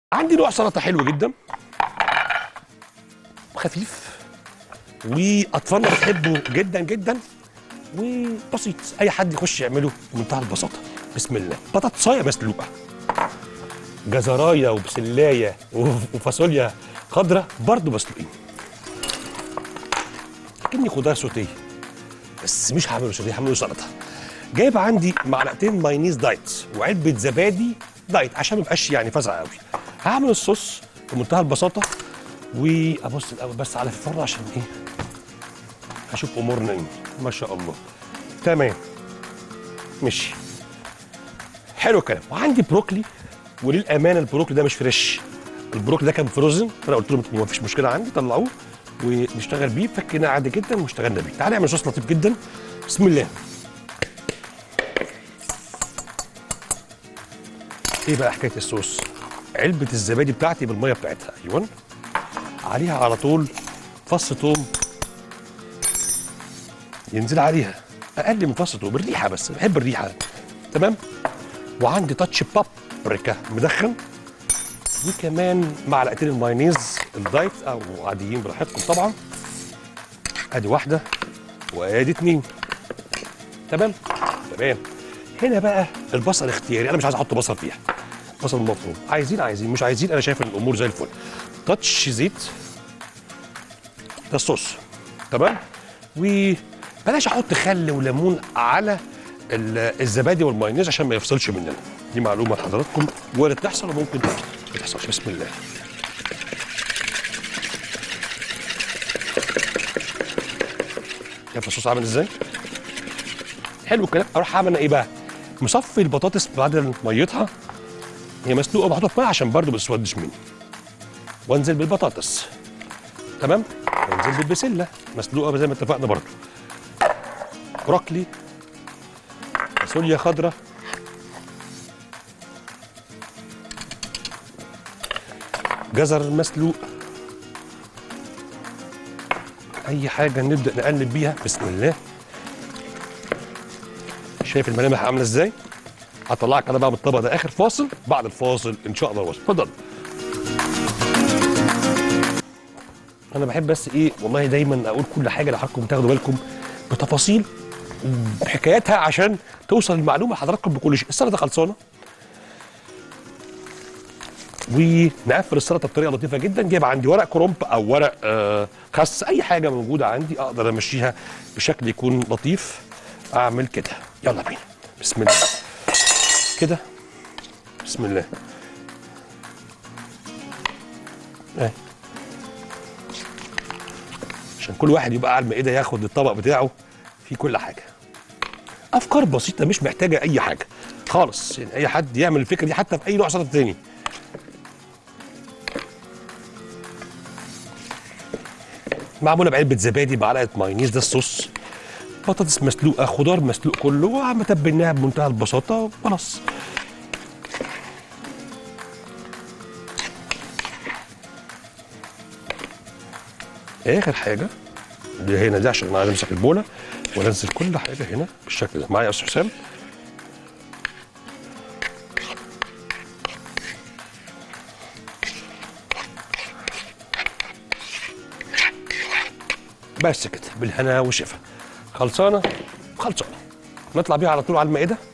عندي نوع سلطه حلو جدا خفيف واطفالنا بتحبه جدا جدا وبسيط اي حد يخش يعمله بمنتهى البساطه بسم الله بطاطسايه مسلوقه جزرايه وبسلايه وفاصوليا خضراء برضو مسلوقين كني خضار سوتيه بس مش هعمله سوتيه هعمله سلطه جايب عندي معلقتين مايونيز دايت وعلبه زبادي دايت عشان ما يبقاش يعني فزع قوي هعمل الصوص بمنتهى البساطه وابص الاول بس على الفرن عشان ايه هشوف امورنا ايه ما شاء الله تمام مشي حلو الكلام وعندي بروكلي وللامانه البروكلي ده مش فريش البروكلي ده كان فروزن فانا قلت لهم ما فيش مشكله عندي طلعوه ونشتغل بيه فكيناه عادي جدا واشتغلنا بيه تعالى نعمل صوص لطيف جدا بسم الله ايه بقى حكايه الصوص علبه الزبادي بتاعتي بالميه بتاعتها ايوه عليها على طول فص توم ينزل عليها اقل من فص توم الريحه بس بحب الريحه تمام وعندي تاتش بابريكا مدخن وكمان معلقتين المايونيز الدايت او عاديين براحتكم طبعا ادي واحده وادي اتنين تمام تمام هنا بقى البصل اختياري انا مش عايز احط بصل فيها بصل مفروم عايزين عايزين مش عايزين انا شايف ان الامور زي الفل تاتش زيت ده الصوص تمام وبلاش احط خل وليمون على ال- الزبادي والمايونيز عشان ما يفصلش مننا دي معلومه لحضراتكم وارد تحصل وممكن ما تحصلش بسم الله شايف الصوص عامل ازاي حلو الكلام اروح اعمل أنا ايه بقى مصفي البطاطس بعد ميتها هي مسلوقه ومحطوطه في ميه عشان برضه ما تسودش مني وانزل بالبطاطس تمام وانزل بالبسله مسلوقه زي ما اتفقنا برضه بروكلي فاصوليا خضراء جزر مسلوق اي حاجه نبدا نقلب بيها بسم الله شايف الملامح عامله ازاي هطلعك انا بقى من الطبق ده اخر فاصل بعد الفاصل ان شاء الله الوصل اتفضل انا بحب بس ايه والله دايما اقول كل حاجه لحضراتكم تاخدوا بالكم بتفاصيل بحكاياتها عشان توصل المعلومه لحضراتكم بكل شيء السلطه خلصانه ونقفل السلطه بطريقه لطيفه جدا جايب عندي ورق كرنب او ورق آه خس اي حاجه موجوده عندي اقدر امشيها بشكل يكون لطيف اعمل كده يلا بينا بسم الله كده بسم الله اهي عشان كل واحد يبقى على المائده ياخد الطبق بتاعه فيه كل حاجه افكار بسيطه مش محتاجه اي حاجه خالص يعني اي حد يعمل الفكره دي حتى في اي نوع سلطه تاني معموله بعلبه زبادي معلقه مايونيز ده الصوص بطاطس مسلوقه خضار مسلوق كله وعم تبلناها بمنتهى البساطه وخلاص اخر حاجه دي هنا دي عشان انا عايز امسك البوله وانزل كل حاجه هنا بالشكل ده معايا يا استاذ حسام بس كده بالهنا والشفا خلصانه خلصانه نطلع بيها على طول على المائده